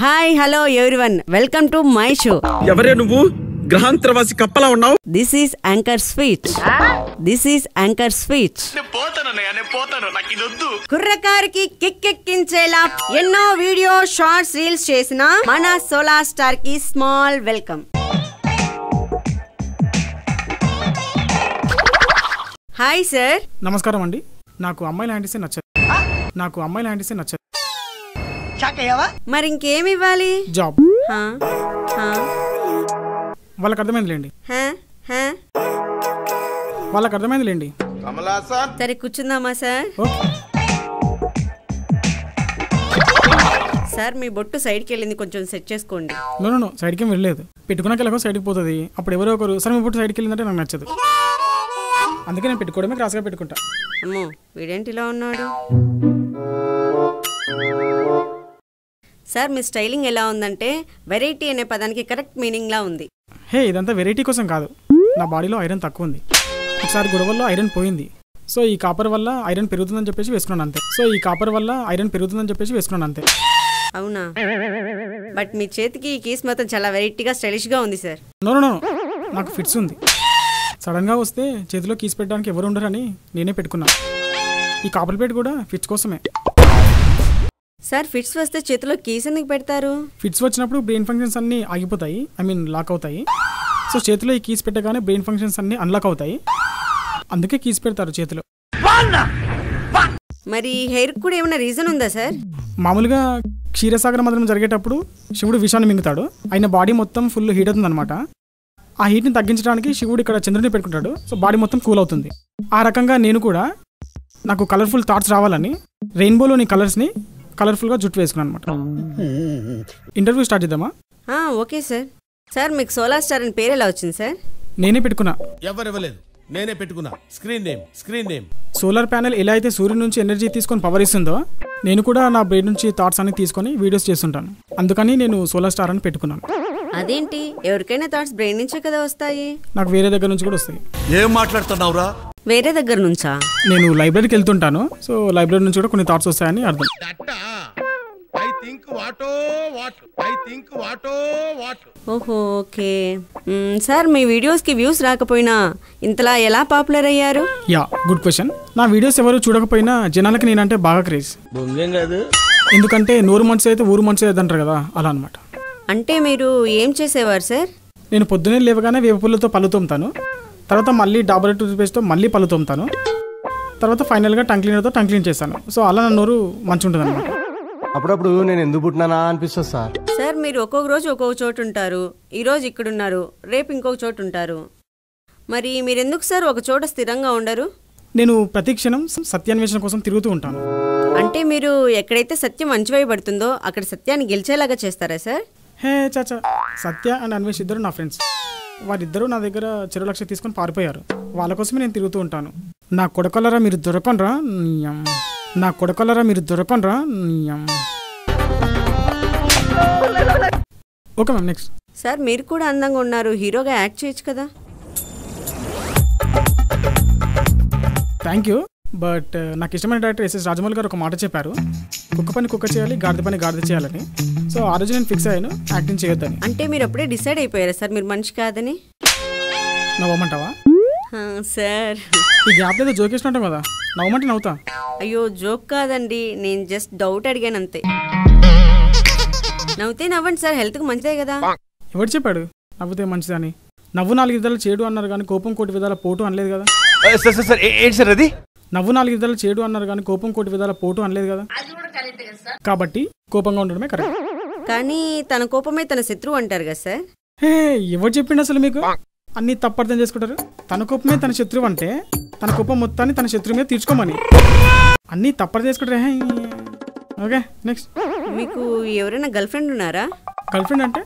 Hi hello everyone welcome to my show ఎవరే నువ్వు గ్రహాంతరవాసి కప్పలా ఉన్నావు this is anchor speech this is anchor speech నేను పోతానన్నయ్య నేను పోతాను నాకు ఇది వద్దు కుర్రకారికి కిక్కెక్కించేలా ఎన్నో వీడియో షార్ట్స్ రీల్స్ చేసిన మన సోలార్ స్టార్ కి స్మాల్ వెల్కమ్ హాయ్ సార్ నమస్కారం అండి నాకు అమ్మాయిల హ్యాండిసే నచ్చదు నాకు అమ్మాయిల హ్యాండిసే నచ్చదు మరి ఇంకేమి ఇవ్వాలి జాబ్ హా, హా, వాళ్ళకి అర్థమైందిలేండి హా, హా. వాళ్ళకి అర్థమైందిలేండి సరే కూర్చుందామా సార్ ఓకే సార్ మీ బొట్టు సైడ్కి వెళ్ళింది కొంచెం సెట్ చేసుకోండి నో నో, నో సైడ్కి ఏం వెళ్ళలేదు పెట్టుకున్నాక ఎలాగో సైడ్కి పోతుంది అప్పుడు ఎవరో ఒకరు సరే మీ పుట్టు సైడ్కి వెళ్ళిందంటే నాకు నచ్చదు అందుకే నేను పెట్టుకోవడమే క్రాస్గా పెట్టుకుంటా అమ్మో వీడేంటి ఇలా ఉన్నాడు సార్ మీ స్టైలింగ్ ఎలా ఉందంటే వెరైటీ అనే పదానికి కరెక్ట్ మీనింగ్ లా ఉంది హే ఇదంతా వెరైటీ కోసం కాదు నా బాడీలో ఐరన్ తక్కువ ఉంది ఒకసారి గొడవల్లో ఐరన్ పోయింది సో ఈ కాపర్ వల్ల ఐరన్ పెరుగుతుందని చెప్పేసి వేసుకున్నాను అంతే సో ఈ కాపర్ వల్ల ఐరన్ పెరుగుతుందని చెప్పేసి వేసుకున్నాను అంతే అవునా బట్ మీ చేతికి ఈ కీస్ మాత్రం చాలా వెరైటీగా స్టైలిష్గా ఉంది సార్ నో నో, నో నాకు ఫిట్స్ ఉంది సడన్గా వస్తే చేతిలో కీస్ పెట్టడానికి ఎవరు ఉండరని నేనే పెట్టుకున్నా ఈ కాపర్ ప్లేట్ కూడా ఫిట్స్ కోసమే సార్ ఫిట్స్ వస్తే చేతిలో కీస్ ఎందుకు పెడతారు ఫిట్స్ వచ్చినప్పుడు బ్రెయిన్ ఫంక్షన్స్ అన్నీ ఆగిపోతాయి ఐ మీన్ లాక్ అవుతాయి సో చేతిలో ఈ కీస్ పెట్టగానే బ్రెయిన్ ఫంక్షన్స్ అన్నీ అన్లాక్ అవుతాయి అందుకే కీస్ పెడతారు చేతిలో మరి హెయిర్ కూడా ఏమైనా రీజన్ ఉందా సార్ మామూలుగా క్షీరసాగర మదనం జరిగేటప్పుడు శివుడు విషాన్ని మింగుతాడు ఆయన బాడీ మొత్తం ఫుల్ హీట్ అవుతుంది అనమాట ఆ హీట్ని తగ్గించడానికి శివుడు ఇక్కడ చంద్రుని పెట్టుకుంటాడు సో బాడీ మొత్తం కూల్ అవుతుంది ఆ రకంగా నేను కూడా నాకు కలర్ఫుల్ థాట్స్ రావాలని రెయిన్బోలోని కలర్స్ని కలర్ఫుల్గా జుట్టు వేసుకున్నాను అనమాట ఇంటర్వ్యూ స్టార్ట్ చేద్దామా ఆ, ఓకే సార్ సార్ మీకు సోలార్ స్టార్ అని పేరు ఎలా వచ్చింది సార్ నేనే పెట్టుకున్నా ఎవరివ్వలేదు నేనే పెట్టుకున్నా screen name screen name solar panel ఎలా అయితే సూర్యుడి నుంచి ఎనర్జీ తీసుకొని పవర్ ఇస్తుందో నేను కూడా నా బ్రెయిన్ నుంచి థాట్స్ అన్ని తీసుకొని వీడియోస్ చేస్తుంటాను అందుకని నేను సోలార్ స్టార్ అని పెట్టుకున్నాను అదేంటి ఎవరికైనా థాట్స్ బ్రెయిన్ నుంచే కదా వస్తాయి నాకు వేరే దగ్గర నుంచి కూడా వస్తాయి ఏం మాట్లాడుతున్నావురా వేరే దగ్గర నుంచా నేను లైబ్రరీకి వెళ్తుంటాను సో లైబ్రరీ నుంచి కూడా కొన్ని థాట్స్ వస్తాయని అర్థం I think what what I think what what ఓహో ఓకే మ్మ్, సార్ మీ వీడియోస్కి వ్యూస్ రాకపోయినా ఇంతలా ఎలా పాపులర్ అయ్యారు యా గుడ్ క్వశ్చన్ నా వీడియోస్ ఎవరు చూడకపోయినా జనాలకి నేనంటే బాగా క్రేజ్ ఎందుకంటే నూరు మనసు అయితే ఊరు మనసు అయితే అంటారు కదా అలా అనమాట అంటే మీరు ఏం చేసేవారు సార్ నేను పొద్దున్నే లేవగానే వేప పుల్లతో పళ్ళు తోముతాను తర్వాత మళ్ళీ డాబర్ టూత్పేస్ట్తో మళ్ళీ పళ్ళు తోముతాను తర్వాత ఫైనల్గా టంగ్ క్లీనర్తో టంగ్ క్లీన్ చేస్తాను సో అలా నా నోరు మంచి ఉంటుంది అనమాట అప్పుడప్పుడు నేను ఎందుకు పుట్టినానా అనిపిస్తుంది సార్ సార్ మీరు ఒక్కొక్క రోజు ఒక్కొక్క చోటు ఉంటారు ఈరోజు ఇక్కడున్నారు రేపు ఇంకొక చోటు ఉంటారు మరి మీరు ఎందుకు సార్ ఒక చోట స్థిరంగా ఉండరు నేను ప్రతి క్షణం సత్యాన్వేషణ కోసం తిరుగుతూ ఉంటాను అంటే మీరు ఎక్కడైతే సత్యం అంచువేయబడుతుందో అక్కడ సత్యాన్ని గెలిచేలాగా చేస్తారా సార్ హే చాచా సత్య అండ్ అన్వేష్ ఇద్దరు నా ఫ్రెండ్స్ వారిద్దరూ నా దగ్గర చెరు లక్ష తీసుకొని పారిపోయారు వాళ్ళ కోసమే నేను తిరుగుతూ ఉంటాను నా కొడకలరా మీరు దొరకండ్రా నియం. నా కొడకలరా మీరు దొరకండ్రా నియం. ఓకే మ్యామ్ నెక్స్ట్ సార్ మీరు కూడా అందంగా ఉన్నారు హీరోగా యాక్ట్ చేయొచ్చు కదా థ్యాంక్ యూ బట్ నాకు ఇష్టమైన డైరెక్టర్ ఎస్ఎస్ రాజమౌళి గారు ఒక మాట చెప్పారు కుక్క పని కుక్క చేయాలి గాడిద పని గాడిద చేయాలని సో ఆ రోజు నేను ఫిక్స్ అయ్యాను యాక్టింగ్ చేయొద్దని అంటే మీరు అప్పుడే డిసైడ్ అయిపోయారా సార్ మీరు మనిషి కాదని నవ్వమంటావా హా, సార్ ఈ గ్యాప్ ఏదో జోకేసినట్టు కదా నవ్వమంటే నవ్వుతా అయ్యో జోక్ కాదండి నేను జస్ట్ డౌట్ అడిగాను అంతే నవ్వుతే నవ్వండి సార్ హెల్త్కి మంచిదే కదా ఎవరు చెప్పాడు నవ్వుతే మంచిదని నవ్వు నాలుగు విధాలు చేడు అన్నారు కానీ కోపం కోటి విధాల పోటు అనలేదు కదా సార్ సార్ సార్ ఏ- ఏంటి సార్ అది నవ్వు నాలుగు విధాలు చేడు అన్నారు కానీ కోపం కోటి విధాల పోటు అనలేదు కదా కాబట్టి కోపంగా ఉండడమే కరెక్ట్ కానీ తన కోపమే తన శత్రువు అంటారు కదా సార్ హే ఎవరు చెప్పిండు అసలు మీకు అన్ని తప్పర్థం చేసుకుంటారు తన కోపమే తన శత్రువు అంటే తన కోపం మొత్తాన్ని తన శత్రువు మీద తీర్చుకోమని అన్ని తప్పర్థం చేసుకుంటారు హే ఓకే నెక్స్ట్ మీకు ఎవరైనా గర్ల్ ఫ్రెండ్ ఉన్నారా గర్ల్ ఫ్రెండ్ అంటే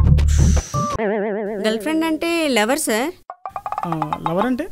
గర్ల్ ఫ్రెండ్ అంటే లవర్ సార్ లవర్ అంటే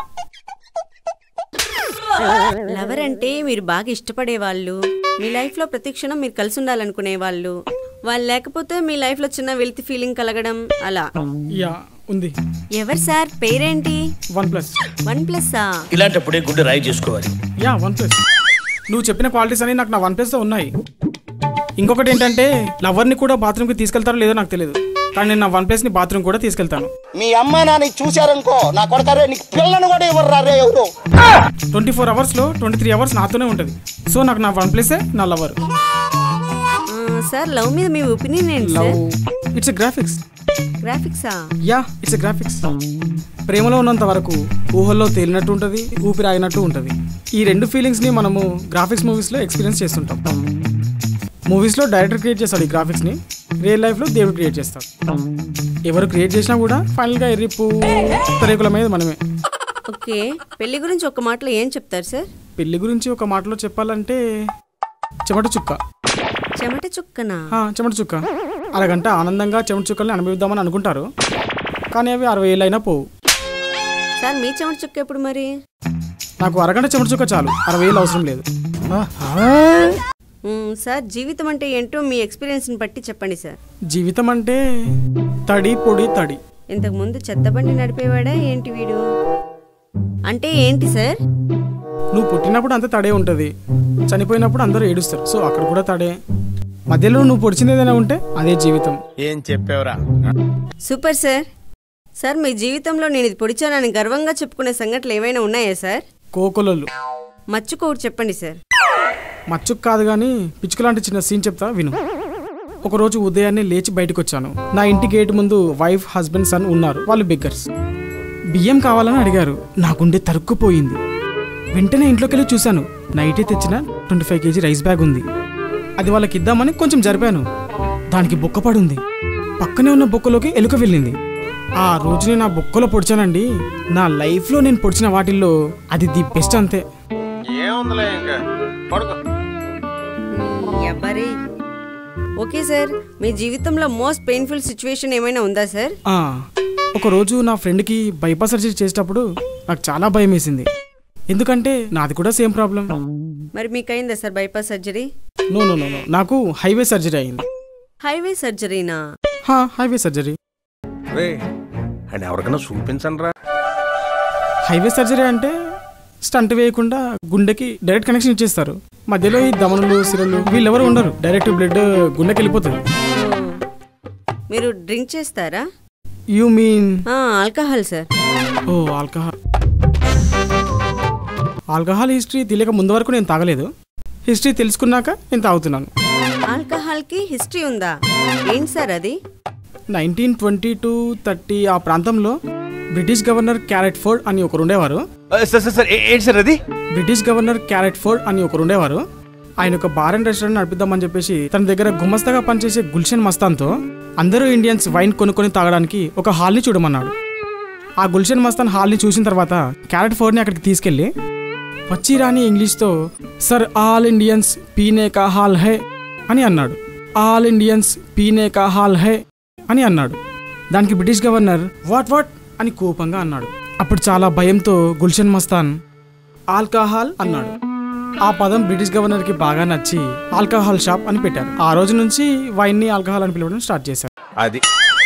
లవర్ అంటే మీరు బాగా ఇష్టపడే వాళ్ళు మీ లైఫ్లో ప్రతి క్షణం మీరు కలిసి ఉండాలనుకునే వాళ్ళు వాళ్ళు లేకపోతే మీ లైఫ్లో చిన్న వెల్త్ ఫీలింగ్ కలగడం అలా యా ఉంది ఎవరు సార్ పేరేంటి వన్ ప్లస్ వన్ ప్లస్సా ఇలాంటప్పుడే గుండె రాయి చేసుకోవాలి యా వన్ ప్లస్ నువ్వు చెప్పిన క్వాలిటీస్ అన్ని నాకు నా వన్ ప్లస్తో ఉన్నాయి ఇంకొకటి ఏంటంటే లవర్ని కూడా బాత్రూమ్కి తీసుకెళ్తారో లేదో నాకు తెలియదు కానీ నేను నా వన్ ప్లేస్ని బాత్రూమ్ కూడా తీసుకెళ్తాను మీ అమ్మ నాన్న చూశారనుకో నా కొడతారే నీకు పిల్లను కూడా ఇవ్వరు రే ఎవరు ట్వంటీ ఫోర్ అవర్స్లో ట్వంటీ త్రీ అవర్స్ నాతోనే ఉంటుంది సో నాకు నా వన్ ప్లేసే నా లవర్ ఆ, సార్ లవ్ మీద మీ ఒపీనియన్ ఏంటి love sir it's a graphics గ్రాఫిక్సా యా ఇట్స్ ఎ గ్రాఫిక్స్ ప్రేమలో ఉన్నంత వరకు ఊహల్లో తేలినట్టు ఉంటుంది ఊపిరి ఆగినట్టు ఉంటుంది ఈ రెండు ఫీలింగ్స్ని మనము గ్రాఫిక్స్ మూవీస్లో ఎక్స్పీరియన్స్ చేస్తుంటాం మూవీస్లో డైరెక్టర్ క్రియేట్ చేస్తాడు ఈ గ్రాఫిక్స్ని రియల్ లైఫ్లో దేవుడు క్రియేట్ చేస్తాడు ఎవరు క్రియేట్ చేసినా కూడా ఫైనల్గా ఎర్రిపు తరేకుల మీద మనమే ఓకే పెళ్లి గురించి ఒక మాటలో ఏం చెప్తారు సార్ పెళ్లి గురించి ఒక మాటలో చెప్పాలంటే చెమట చుక్క చెమట చుక్కనా ఆ, చెమట చుక్క అరగంట ఆనందంగా చెమట చుక్కల్ని అనుభవిద్దామని అనుకుంటారు కానీ అవి అరవై ఏళ్ళు అయినా పోవు సార్ మీ చెమట చుక్క ఎప్పుడు మరి నాకు అరగంట చెమట చుక్క చాలు అరవై ఏళ్ళు అవసరం లేదు మ్, సార్ జీవితం అంటే ఏంటో మీ ఎక్స్పీరియన్స్ని బట్టి చెప్పండి సార్ జీవితం అంటే తడి పొడి తడి ఇంతకు ముందు చెత్త బండి నడిపేవాడా ఏంటి వీడు అంటే ఏంటి సార్ నువ్వు పుట్టినప్పుడు అంత తడే ఉంటుంది చనిపోయినప్పుడు అందరూ ఏడుస్తారు సో అక్కడ కూడా తడే మధ్యలో నువ్వు పొడిచింది ఏదైనా ఉంటే అదే జీవితం ఏం చెప్పావురా సూపర్ సార్ సార్ మీ జీవితంలో నేను ఇది పొడిచానని గర్వంగా చెప్పుకునే సంఘటనలు ఏమైనా ఉన్నాయా సార్ కోకొలలు మచ్చుకోటి చెప్పండి సార్ మచ్చుకు కాదు కానీ పిచ్చుకు లాంటి చిన్న సీన్ చెప్తా విను ఒకరోజు ఉదయాన్నే లేచి బయటకు వచ్చాను నా ఇంటి గేట్ ముందు వైఫ్ హస్బెండ్ సన్ ఉన్నారు వాళ్ళు బిగ్గర్స్ బియ్యం కావాలని అడిగారు నా గుండె తరుక్కుపోయింది వెంటనే ఇంట్లోకి వెళ్ళి చూశాను నైటే తెచ్చిన twenty five KG rice bag ఉంది అది వాళ్ళకి ఇద్దామని కొంచెం జరిపాను దానికి బొక్క పడుంది పక్కనే ఉన్న బొక్కలోకి ఎలుక వెళ్ళింది ఆ రోజు నేను ఆ బొక్కలో పొడిచానండి నా లైఫ్లో నేను పొడిచిన వాటిల్లో అది ది బెస్ట్ అంతే ఏముందిలే ఇంకా పడుకో ఎవ్వరి ఓకే సార్ మీ జీవితంలో మోస్ట్ పెయిన్ఫుల్ సిచ్యువేషన్ ఏమైనా ఉందా సార్ ఆ, ఒకరోజు నా ఫ్రెండ్కి బైపాస్ సర్జరీ చేసేటప్పుడు నాకు చాలా భయం వేసింది ఎందుకంటే నాది కూడా సేమ్ ప్రాబ్లం మరి మీకు అయిందా sir bypass surgery no no no no నాకు హైవే సర్జరీ అయింది హైవే సర్జరీనా హా హైవే సర్జరీ రే అండ్ ఎవరికైనా చూపించండి రా హైవే సర్జరీ అంటే స్టంట్ వేయకుండా గుండెకి డైరెక్ట్ కనెక్షన్ ఇచ్చేస్తారు మధ్యలో ఈ దమనులు సిరలు వీళ్ళెవరు ఉండరు డైరెక్ట్ బ్లడ్ గుండెకి వెళ్ళిపోతుంది ఓ. మీరు డ్రింక్ చేస్తారా యూ మీన్ ఆ, ఆల్కహాల్ సార్ ఓ ఆల్కహాల్ ఆల్కహాల్ హిస్టరీ తెలియక ముందు వరకు నేను తాగలేదు హిస్టరీ తెలుసుకున్నాక నేను తాగుతున్నాను ఆల్కహాల్కి హిస్టరీ ఉందా ఏంటి సార్ అది నైన్టీన్ ట్వంటీ టు థర్టీ ఆ ప్రాంతంలో బ్రిటిష్ గవర్నర్ క్యారెట్ ఫోర్డ్ అని ఒకరు ఉండేవారు సార్ సార్ సార్ ఏ- ఏంటి సార్ అది బ్రిటిష్ గవర్నర్ క్యారెట్ ఫోర్డ్ అని ఒకరు ఉండేవారు ఆయన ఒక బార్ అండ్ రెస్టారెంట్ నడిపిద్దామని చెప్పేసి తన దగ్గర గుమస్తాగా పనిచేసే గుల్షన్ మస్తాన్తో అందరూ ఇండియన్స్ వైన్ కొనుక్కొని తాగడానికి ఒక హాల్ని చూడమన్నాడు ఆ గుల్షన్ మస్తాన్ హాల్ని చూసిన తర్వాత క్యారెట్ ఫోర్డ్ని అక్కడికి తీసుకెళ్ళి వచ్చి రాని ఇంగ్లీష్తో సర్ ఆల్ ఇండియన్స్ పీనే కా హాల్ హై అని అన్నాడు ఆల్ ఇండియన్స్ పీనే కా హాల్ హై అని అన్నాడు దానికి బ్రిటిష్ గవర్నర్ వాట్ వాట్ అని కోపంగా అన్నాడు అప్పుడు చాలా భయంతో గుల్షన్ మస్తాన్ ఆల్కహాల్ అన్నాడు ఆ పదం బ్రిటిష్ గవర్నర్కి బాగా నచ్చి ఆల్కహాల్ షాప్ అని పెట్టారు ఆ రోజు నుంచి వైన్ని ఆల్కహాల్ అని పిలవడం స్టార్ట్ చేశారు అది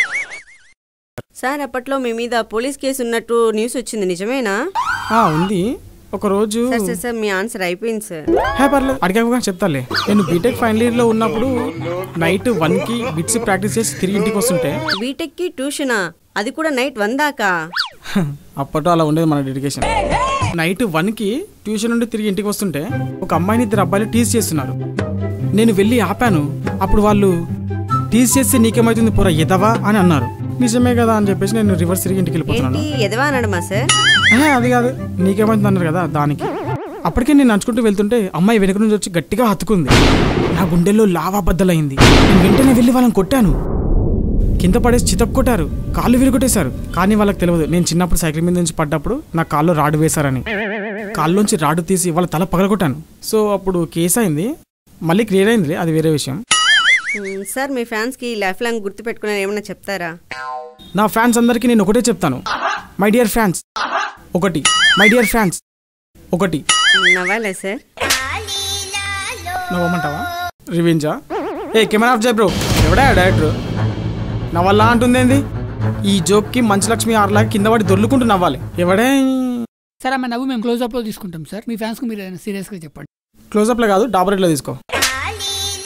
సార్ అప్పట్లో మీ మీద పోలీస్ కేసు ఉన్నట్టు న్యూస్ వచ్చింది నిజమేనా ఆ ఉంది ఒక రోజు సార్ సార్ సార్ మీ ఆన్సర్ అయిపోయింది సార్ హే పర్లేదు అడిగాక చెప్తాలే నేను బీటెక్ ఫైనల్ ఇయర్ లో ఉన్నప్పుడు నైట్ వన్ కి బిట్స్ ప్రాక్టీస్ చేసి తిరిగి ఇంటికి వస్తుంటే బీటెక్కి ట్యూషనా అది కూడా నైట్ వన్ దాకా అప్పట్లో అలా ఉండేది మన డెడికేషన్ నైట్ వన్ కి ట్యూషన్ నుండి తిరిగి ఇంటికి వస్తుంటే ఒక అమ్మాయిని ఇద్దరు అబ్బాయిలు టీజ్ చేస్తున్నారు నేను వెళ్ళి ఆపాను అప్పుడు వాళ్ళు టీజ్ చేస్తే నీకేమైతుంది పొర ఎదవా అని అన్నారు నిజమే కదా అని చెప్పేసి నేను రివర్స్ తిరిగి ఇంటికి వెళ్ళిపోతున్నాను ఏంటి ఎదవా అనడమా సార్ ఏ, అది కాదు నీకేమైంది అన్నారు కదా దానికి అప్పటికే నేను నడుచుకుంటూ వెళ్తుంటే అమ్మాయి వెనక నుంచి వచ్చి గట్టిగా హత్తుకుంది నా గుండెల్లో లావా బద్దలైంది నేను వెంటనే వెళ్ళి వాళ్ళని కొట్టాను కింద పడేసి చితక్ కొట్టారు కాళ్ళు విరుగొట్టేశారు కానీ వాళ్ళకి తెలియదు నేను చిన్నప్పుడు సైకిల్ మీద నుంచి పడ్డప్పుడు నా కాల్లో రాడు వేశారని కాల్లోంచి రాడు తీసి వాళ్ళ తల పగలగొట్టాను సో అప్పుడు కేసు అయింది మళ్ళీ క్లియర్ అయింది అది వేరే విషయం మ్, సార్ మీ ఫ్యాన్స్కి లైఫ్ లాంగ్ గుర్తు పెట్టుకుని ఏమైనా చెప్తారా నా ఫ్యాన్స్ అందరికీ నేను ఒకటే చెప్తాను మై డియర్ ఫ్యాన్స్ ఒకటి మై డియర్ ఫ్యాన్స్ ఒకటి నవ్వాలే సార్ నవ్వమంటావా రివెంజా ఏ కెమెరా ఆఫ్ జై బ్రో ఎవడా డైరెక్టర్ నవ్వాలా అంటుందేంది ఈ జోక్కి మంచి లక్ష్మి ఆరులాగా కింద పడి దొర్లుకుంటూ నవ్వాలి ఎవడే సార్ ఆమె నవ్వు మేము క్లోజ్అప్లో తీసుకుంటాం సార్ మీ ఫ్యాన్స్కి మీరు ఏదైనా సీరియస్గా చెప్పండి క్లోజప్లో కాదు డాబరేట్లో తీసుకో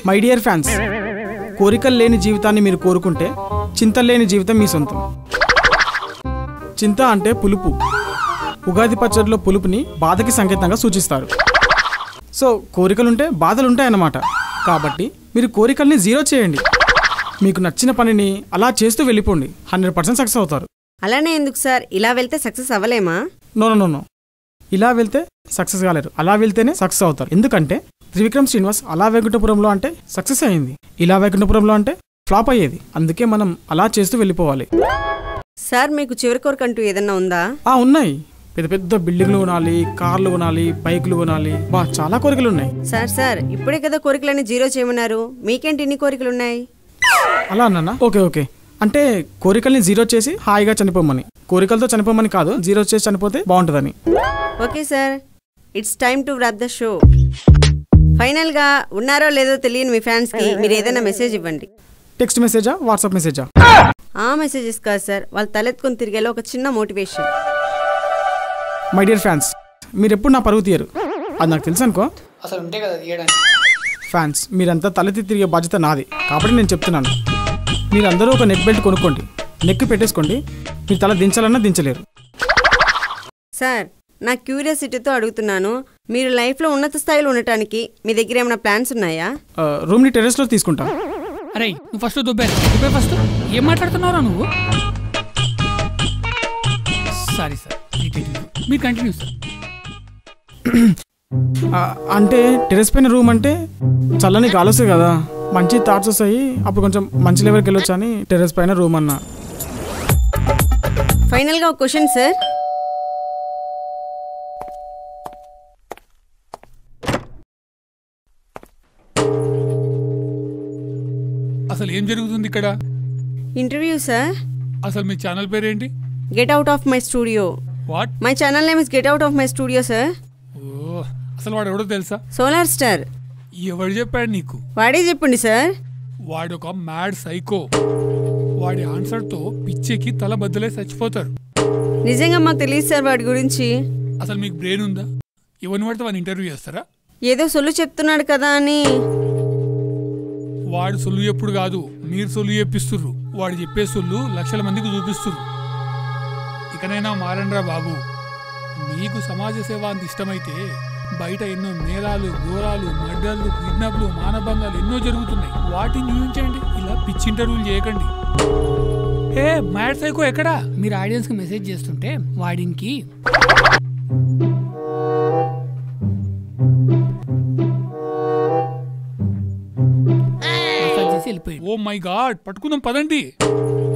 మై డియర్ ఫ్యాన్స్ కోరికలు లేని జీవితాన్ని మీరు కోరుకుంటే చింతలు లేని జీవితం మీ సొంతం చింత అంటే పులుపు ఉగాది పచ్చడిలో పులుపుని బాధకి సంకేతంగా సూచిస్తారు సో కోరికలుంటే బాధలు ఉంటాయన్నమాట కాబట్టి మీరు కోరికల్ని జీరో చేయండి మీకు నచ్చిన పనిని అలా చేస్తూ వెళ్ళిపోండి హండ్రెడ్ పర్సెంట్ సక్సెస్ అవుతారు అలానే ఎందుకు సార్ ఇలా వెళ్తే సక్సెస్ అవ్వలేమా నో నో నో నో ఇలా వెళ్తే సక్సెస్ కాలేరు అలా వెళ్తేనే సక్సెస్ అవుతారు ఎందుకంటే త్రివిక్రమ్ శ్రీనివాస్ అలా వైకుంఠపురంలో అంటే సక్సెస్ అయింది ఇలా వైకుంఠపురంలో అంటే ఫ్లాప్ అయ్యేది అందుకే మనం అలా చేస్తూ వెళ్ళిపోవాలి సార్ మీకు చివరి కోరిక అంటూ ఏదన్నా ఉందా ఆ ఉన్నాయి పెద్ద పెద్ద బిల్డింగ్లు కొనాలి కార్లు కొనాలి బైకులు కొనాలి బా చాలా కోరికలు ఉన్నాయి సార్ సార్ ఇప్పుడే కదా కోరికలన్నీ జీరో చేయమన్నారు మీకేంటి ఇన్ని కోరికలు ఉన్నాయి అలా అన్నా ఓకే ఓకే అంటే కోరికల్ని జీరో చేసి హాయిగా చనిపోమని కోరికలతో చనిపోమని కాదు జీరో చేసి చనిపోతే బాగుంటుందని okay sir it's time to wrap the show ఫైనల్గా ఉన్నారో లేదో తెలియని మీ ఫ్యాన్స్కి మీరు ఏదైనా మెసేజ్ ఇవ్వండి టెక్స్ట్ మెసేజా వాట్సాప్ మెసేజా ఆ మెసేజెస్ కాదు సార్ వాళ్ళు తలెత్తుకొని తిరిగేలా ఒక చిన్న మోటివేషన్ మై డియర్ ఫ్యాన్స్ మీరు ఎప్పుడు నా పరువు తీయరు అది నాకు తెలుసు అనుకో అసలు ఉంటే కదా తీయడానికి ఫ్యాన్స్ మీరంతా తలెత్తి తిరిగే బాధ్యత నాది కాబట్టి నేను చెప్తున్నాను మీరందరూ ఒక నెక్ బెల్ట్ కొనుక్కోండి నెక్ పెట్టేసుకోండి మీరు తల దించాలన్నా దించలేరు సార్ నా క్యూరియాసిటీతో అడుగుతున్నాను మీరు లైఫ్లో ఉన్నత స్థాయిలో ఉండటానికి మీ దగ్గర ఏమైనా ప్లాన్స్ ఉన్నాయా ఆ, రూమ్ని టెర్రస్లో తీసుకుంటా అరే నువ్వు ఫస్ట్ దుబ్బే దుబ్బే ఫస్ట్ ఏం మాట్లాడుతున్నావురా నువ్వు సారీ సార్ మీరు కంటిన్యూ సార్ ఆ, అంటే టెర్రస్ పైన రూమ్ అంటే చల్లని గాలి వస్తుంది కదా మంచి థాట్స్ వస్తాయి అప్పుడు కొంచెం మంచి లెవెల్కి వెళ్ళొచ్చు అని టెర్రస్ పైన రూమ్ అన్నా ఫైనల్గా ఒక క్వశ్చన్ సార్ అసలు ఏం జరుగుతుంది ఇక్కడ ఇంటర్వ్యూ సార్ అసలు మీ ఛానల్ పేరేంటి get out of my studio what my channel name is get out of my studio sir ఓ అసలు వాడు ఎవడో తెలుసా సోలార్ స్టార్ ఎవడు చెప్పాడు నీకు వాడే చెప్పండి సార్ వాడు ఒక మ్యాడ్ సైకో వాడి ఆన్సర్తో పిచ్చెకి తల బద్దలే చచ్చిపోతారు నిజంగా మాకు తెలియదు సార్ వాడి గురించి అసలు మీకు బ్రెయిన్ ఉందా ఎవరిని పడితే వాడిని ఇంటర్వ్యూ చేస్తారా ఏదో సొల్లు చెప్తున్నాడు కదా అని వాడు సొల్లు ఎప్పుడు కాదు మీరు సొల్లు చెప్పిస్తుర్రు వాడు చెప్పే సొల్లు లక్షల మందికి చూపిస్తుర్రు ఇకనైనా మారండ్రా బాబు మీకు సమాజ సేవ అంత ఇష్టమైతే బయట ఎన్నో నేరాలు ఘోరాలు మర్డర్లు కిడ్నాప్లు మానభంగాలు ఎన్నో జరుగుతున్నాయి వాటిని చూపించండి ఇలా పిచ్చి ఇంటర్వ్యూలు చేయకండి ఏ మ్యాడ్ సైకో ఎక్కడా మీరు ఆడియన్స్కి మెసేజ్ చేస్తుంటే వాడికి మసాజ్ చేసి వెళ్ళిపోయాడు ఓ మై గాడ్ పట్టుకుందాం పదండి